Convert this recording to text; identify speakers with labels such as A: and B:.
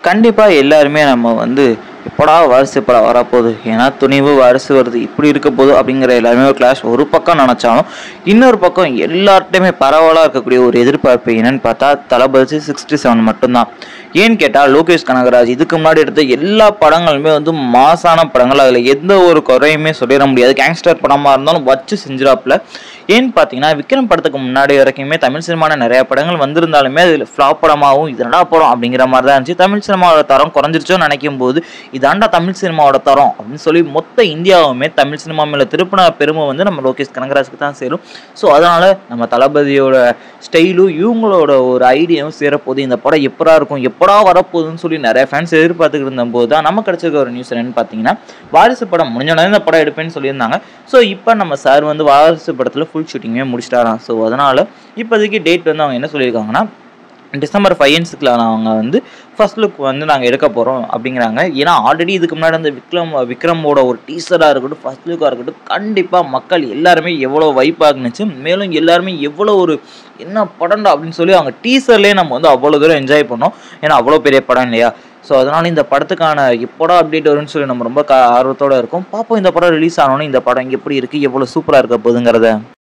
A: கண்டிப்பாக எல்லாருமே நம்ம வந்து எப்படா வாரிசு எப்படா வரப்போகுது ஏன்னா துணிவு வாரிசு வருது இப்படி இருக்க போகுது அப்படிங்கிற எல்லாருமே ஒரு கிளாஸ் ஒரு பக்கம் நினச்சாலும் இன்னொரு பக்கம் எல்லார்ட்டையுமே பரவலாக இருக்கக்கூடிய ஒரு எதிர்பார்ப்பு என்னன்னு பார்த்தா தளபதி சிக்ஸ்டி செவன் மட்டும்தான் ஏன்னு கேட்டால் லோகேஷ் கனகராஜ் இதுக்கு முன்னாடி எடுத்த எல்லா படங்களுமே வந்து மாசான படங்கள் அதில் எந்த ஒரு குறையுமே சொல்லிட முடியாது கேங்ஸ்டர் படமாக இருந்தாலும் வச்சு செஞ்சிடாப்புல ஏன்னு பார்த்தீங்கன்னா விக்ரம் படத்துக்கு முன்னாடி வரைக்குமே தமிழ் சினிமாவில் நிறைய படங்கள் வந்திருந்தாலுமே அதில் ஃப்ளாப் படமாகவும் இது என்னடா படம் அப்படிங்கிற மாதிரி தான் இருந்துச்சு தமிழ் சினிமாவோட தரம் குறைஞ்சிருச்சோன்னு நினைக்கும் போது இதாண்டா தமிழ் சினிமாவோட தரம் அப்படின்னு சொல்லி மொத்த இந்தியாவுமே தமிழ் சினிமா மேலே திருப்பின பெருமை வந்து நம்ம லோகேஷ் கனகராஜுக்கு தான் சேரும் ஸோ அதனால் நம்ம தளபதியோட ஸ்டைலும் இவங்களோட ஒரு ஐடியாவும் சேரப்போகுது இந்த படம் எப்படா இருக்கும் எப்படா வரப்போகுதுன்னு சொல்லி நிறைய ஃபேன்ஸ் எதிர்பார்த்துக்கிட்டு இருந்தபோது தான் நம்ம கிடைச்சிருக்க ஒரு நியூஸ் என்னன்னு பார்த்தீங்கன்னா வாரிசு படம் முடிஞ்சோடனே இந்த படம் எடுப்பேன்னு சொல்லியிருந்தாங்க ஸோ இப்போ நம்ம சார் வந்து வாரிசு படத்தில் ஃபுல் ஷூட்டிங்குமே முடிச்சிட்டாராம் ஸோ அதனால் இப்போதைக்கு டேட் வந்து அவங்க என்ன சொல்லியிருக்காங்கன்னா டிசம்பர் ஃபைவ் அண்ட் சிக்ஸில் அவங்க வந்து ஃபர்ஸ்ட் லுக் வந்து நாங்கள் எடுக்க போகிறோம் அப்படிங்கிறாங்க ஏன்னா ஆல்ரெடி இதுக்கு முன்னாடி அந்த விக்ரம் விக்ரமோட ஒரு டீசராக இருக்கட்டும் ஃபர்ஸ்ட் லுக்காக இருக்கட்டும் கண்டிப்பாக மக்கள் எல்லாருமே எவ்வளோ வைப்பாக இருந்துச்சு மேலும் எல்லாருமே எவ்வளோ ஒரு என்ன படம்டா அப்படின்னு சொல்லி அவங்க டீசர்லேயே நம்ம வந்து அவ்வளோ தூரம் என்ஜாய் பண்ணோம் ஏன்னா அவ்வளோ பெரிய படம் இல்லையா ஸோ அதனால் இந்த படத்துக்கான எப்போடா அப்டேட் வரும்னு சொல்லி நம்ம ரொம்ப க ஆர்வத்தோடு இருக்கோம் பார்ப்போம் இந்த படம் ரிலீஸ் ஆனோன்னே இந்த படம் எப்படி இருக்குது எவ்வளோ சூப்பராக இருக்க போகுதுங்கிறத